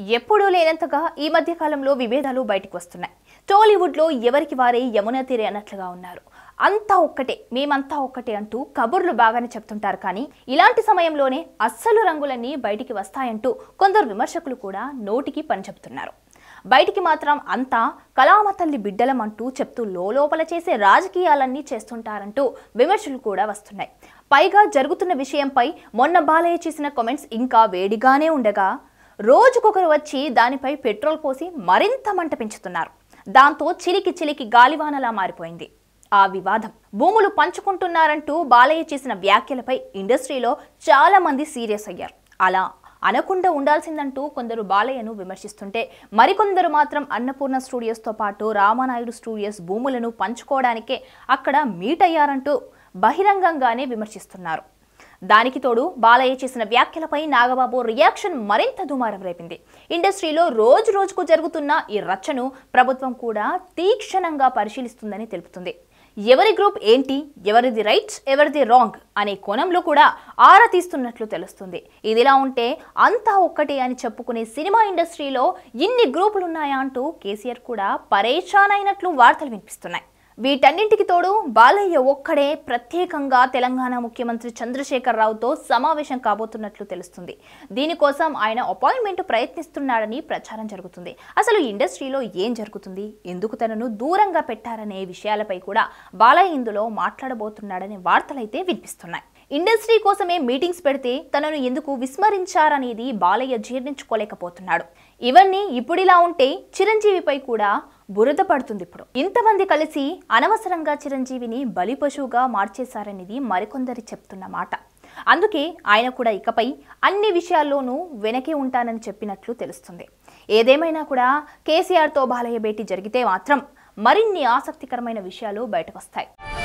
ఎప్పుడూ లేనంతగా ఈ మధ్య కాలంలో విభేదాలు బయటకు వస్తున్నాయి టాలీవుడ్లో ఎవరికి వారే యమునా తీరే అన్నట్లుగా ఉన్నారు అంతా ఒక్కటే మేమంతా ఒక్కటే అంటూ కబుర్లు బాగానే చెప్తుంటారు కానీ ఇలాంటి సమయంలోనే అస్సలు రంగులన్నీ బయటికి వస్తాయంటూ కొందరు విమర్శకులు కూడా నోటికి పని చెప్తున్నారు బయటికి మాత్రం అంతా కళామ తల్లి బిడ్డలం అంటూ చెప్తూ లోపల చేసే రాజకీయాలన్నీ చేస్తుంటారంటూ విమర్శలు కూడా వస్తున్నాయి పైగా జరుగుతున్న విషయంపై మొన్న బాలయ్య చేసిన కామెంట్స్ ఇంకా వేడిగానే ఉండగా రోజుకొకరు వచ్చి దానిపై పెట్రోల్ పోసి మరింత మంట పెంచుతున్నారు దాంతో చిలికి చిలికి గాలివానలా మారిపోయింది ఆ వివాదం భూములు పంచుకుంటున్నారంటూ బాలయ్య చేసిన వ్యాఖ్యలపై ఇండస్ట్రీలో చాలా మంది సీరియస్ అయ్యారు అలా అనకుండా ఉండాల్సిందంటూ కొందరు బాలయ్యను విమర్శిస్తుంటే మరికొందరు మాత్రం అన్నపూర్ణ స్టూడియోస్తో పాటు రామానాయుడు స్టూడియోస్ భూములను పంచుకోవడానికే అక్కడ మీట్ అయ్యారంటూ బహిరంగంగానే విమర్శిస్తున్నారు దానికి తోడు బాలయ్య చేసిన వ్యాఖ్యలపై నాగబాబు రియాక్షన్ మరింత దుమారం రేపింది ఇండస్ట్రీలో రోజు రోజుకు జరుగుతున్న ఈ రచ్చను ప్రభుత్వం కూడా తీక్షణంగా పరిశీలిస్తుందని తెలుపుతుంది ఎవరి గ్రూప్ ఏంటి ఎవరిది రైట్ ఎవరిది రాంగ్ అనే కోణంలో కూడా ఆరా తీస్తున్నట్లు తెలుస్తుంది ఇదిలా ఉంటే అంతా ఒక్కటే అని చెప్పుకునే సినిమా ఇండస్ట్రీలో ఇన్ని గ్రూపులున్నాయా అంటూ కేసీఆర్ కూడా పరేషాన్ అయినట్లు వార్తలు వినిపిస్తున్నాయి వీటన్నింటికి తోడు బాలయ్య ఒక్కడే ప్రత్యేకంగా తెలంగాణ ముఖ్యమంత్రి చంద్రశేఖర్ రావుతో సమావేశం కాబోతున్నట్లు తెలుస్తుంది దీనికోసం ఆయన అపాయింట్మెంట్ ప్రయత్నిస్తున్నాడని ప్రచారం జరుగుతుంది అసలు ఇండస్ట్రీలో ఏం జరుగుతుంది ఎందుకు తనను దూరంగా పెట్టారనే విషయాలపై కూడా బాలయ్య ఇందులో మాట్లాడబోతున్నాడనే వార్తలైతే వినిపిస్తున్నాయి ఇండస్ట్రీ కోసమే మీటింగ్స్ పెడితే తనను ఎందుకు విస్మరించారనేది బాలయ్య జీర్ణించుకోలేకపోతున్నాడు ఇవన్నీ ఇప్పుడిలా ఉంటే చిరంజీవిపై కూడా బురద పడుతుంది ఇప్పుడు ఇంతమంది కలిసి అనవసరంగా చిరంజీవిని బలి పశువుగా మార్చేశారనేది మరికొందరి చెప్తున్న మాట అందుకే ఆయన కూడా ఇకపై అన్ని విషయాల్లోనూ వెనకే ఉంటానని చెప్పినట్లు తెలుస్తుంది ఏదేమైనా కూడా కేసీఆర్తో బాలయ్య భేటీ జరిగితే మాత్రం మరిన్ని ఆసక్తికరమైన విషయాలు బయటకొస్తాయి